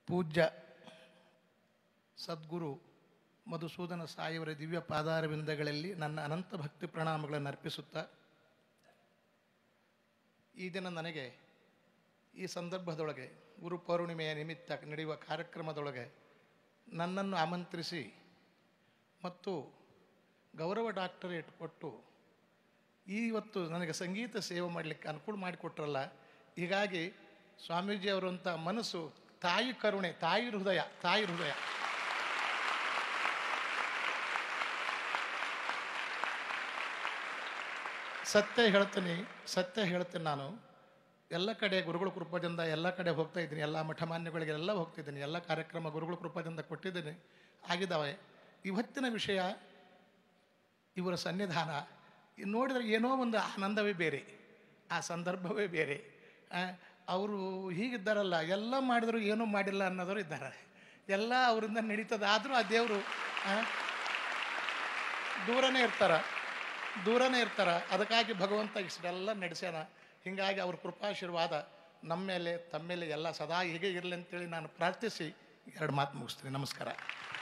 ಪೂಜ್ಯ ಸದ್ಗುರು ಮಧುಸೂದನ ಸಾಯಿಯವರ ದಿವ್ಯ ಪಾದಾರವಿಂದಗಳಲ್ಲಿ ನನ್ನ ಅನಂತ ಭಕ್ತಿ ಪ್ರಣಾಮಗಳನ್ನು ಅರ್ಪಿಸುತ್ತಾ ಈ ದಿನ ನನಗೆ ಈ ಸಂದರ್ಭದೊಳಗೆ ಗುರು ಪೌರ್ಣಿಮೆಯ ನಿಮಿತ್ತ ನಡೆಯುವ ಕಾರ್ಯಕ್ರಮದೊಳಗೆ ನನ್ನನ್ನು ಆಮಂತ್ರಿಸಿ ಮತ್ತು ಗೌರವ ಡಾಕ್ಟರೇಟ್ ಕೊಟ್ಟು ಇವತ್ತು ನನಗೆ ಸಂಗೀತ ಸೇವೆ ಮಾಡಲಿಕ್ಕೆ ಅನುಕೂಲ ಮಾಡಿಕೊಟ್ರಲ್ಲ ಹೀಗಾಗಿ ಸ್ವಾಮೀಜಿಯವರಂಥ ಮನಸ್ಸು ತಾಯಿ ಕರುಣೆ ತಾಯಿ ಹೃದಯ ತಾಯಿ ಹೃದಯ ಸತ್ಯ ಹೇಳ್ತೀನಿ ಸತ್ಯ ಹೇಳ್ತೀನಿ ನಾನು ಎಲ್ಲ ಕಡೆ ಗುರುಗಳ ಕೃಪದಿಂದ ಎಲ್ಲ ಕಡೆ ಹೋಗ್ತಾ ಇದ್ದೀನಿ ಎಲ್ಲ ಮಠಮಾನ್ಯಗಳಿಗೆ ಎಲ್ಲ ಹೋಗ್ತಿದ್ದೀನಿ ಎಲ್ಲ ಕಾರ್ಯಕ್ರಮ ಗುರುಗಳ ಕೃಪದಿಂದ ಕೊಟ್ಟಿದ್ದೀನಿ ಆಗಿದ್ದಾವೆ ಇವತ್ತಿನ ವಿಷಯ ಇವರ ಸನ್ನಿಧಾನ ಇದ್ ನೋಡಿದ್ರೆ ಏನೋ ಒಂದು ಆನಂದವೇ ಬೇರೆ ಆ ಸಂದರ್ಭವೇ ಬೇರೆ ಅವರು ಹೀಗಿದ್ದಾರಲ್ಲ ಎಲ್ಲ ಮಾಡಿದ್ರು ಏನೂ ಮಾಡಿಲ್ಲ ಅನ್ನೋರು ಇದ್ದಾರೆ ಎಲ್ಲ ಅವರಿಂದ ನಡೀತದೆ ಆದರೂ ಆ ದೇವರು ದೂರನೇ ಇರ್ತಾರ ದೂರನೇ ಇರ್ತಾರ ಅದಕ್ಕಾಗಿ ಭಗವಂತ ಇಷ್ಟೆಲ್ಲ ನಡೆಸ್ಯಾನ ಹೀಗಾಗಿ ಅವ್ರ ಕೃಪಾಶೀರ್ವಾದ ನಮ್ಮ ಮೇಲೆ ತಮ್ಮ ಮೇಲೆ ಎಲ್ಲ ಸದಾ ಹೀಗೆ ಇರಲಿ ಅಂತೇಳಿ ನಾನು ಪ್ರಾರ್ಥಿಸಿ ಎರಡು ಮಾತು ಮುಗಿಸ್ತೀನಿ ನಮಸ್ಕಾರ